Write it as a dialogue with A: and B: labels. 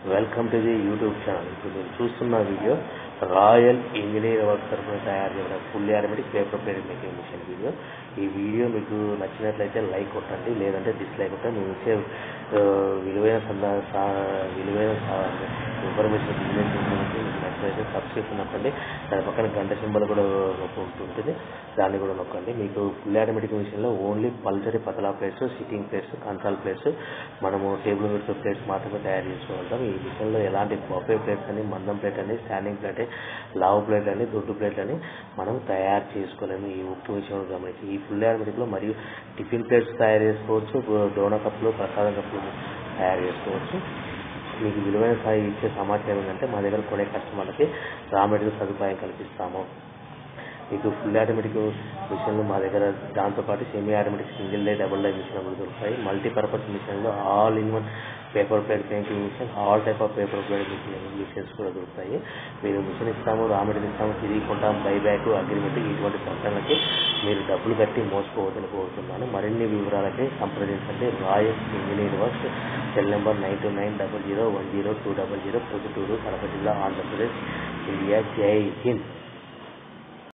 A: welcome to the YouTube channel ఇప్పుడు మీరు చూస్తున్న వీడియో రాయల్ ఇంజనీర్ వర్క్ తరఫున తయారు చేయడం full automatic paper plate making machine video ఈ వీడియో మీకు నచ్చినట్లయితే లైక్ కొట్టండి లేదంటే డిస్లైక్ కొట్టండి మేము ఇచ్చే ఆ, విలువైన సందా సా- విలువైన ఇన్ఫర్మేషన్ బిజినెస్ గురించి మీకు నచ్చినట్లయితే సబ్స్క్రిప్షన్ నొక్కండి దాని పక్కన గంట సింబల్ కూడా నొక్కు ఉంటుంది దాన్ని కూడా నొక్కండి మీకు ఫుల్ ఆటోమేటిక్ మిషన్లో ఓన్లీ పల్చరి పతలా plates sitting plates control plates మనము టేబుల్ మీద ప్లేట్స్ మాత్రమే తయారు చేసుకోగలుగుతాం ఈ మిషన్లో ఎలాంటి బఫే ప్లేట్స్ అని మందం ప్లేట్ అని స్టాండింగ్ ప్లేట్ లావు ప్లేట్ అని దొడ్డు ప్లేట్ అని మనం తయారు చేసుకోలేము ఈ ఉప్పు విషయంలో గమనించి ఈ ఫుల్ ఆటోమేటిక్లో మరియు టిఫిన్ ప్లేట్స్ తయారు చేసుకోవచ్చు డోనా కప్పులు ప్రసాదం కప్పులు తయారు చేసుకోవచ్చు మీకు విలువైన స్థాయి ఇచ్చే సమాచారం ఏంటంటే మా దగ్గర కొనే కస్టమర్లకి రా మెటీరియల్ సదుపాయం కల్పిస్తాము మీకు ఫుల్ ఆటోమేటిక్ మిషన్లు మా దగ్గర దాంతోపాటు semi automatic single ply double ply machine కూడా దొరుకుతాయి మల్టీపర్పస్ మిషన్లు all in one paper plate painting machine all type of paper plate machine machines కూడా దొరుకుతాయి మీరు మిషన్ ఇస్తాము రా మెటీరియల్ ఇస్తాము తిరిగి కొంటాం బై బ్యాక్ అగ్రిమెంట్ ఇటువంటి ప్రకటనలకి మీరు డబ్బులు కట్టి మోసపోవద్దని కోరుతున్నాను మరిన్ని వివరాలకి సంప్రదించండి Royal Engineer Works cell number nine two nine double zero one zero two double zero Proddatur Kadapa జిల్లా ఆంధ్రప్రదేశ్ ఇండియా జై హింద్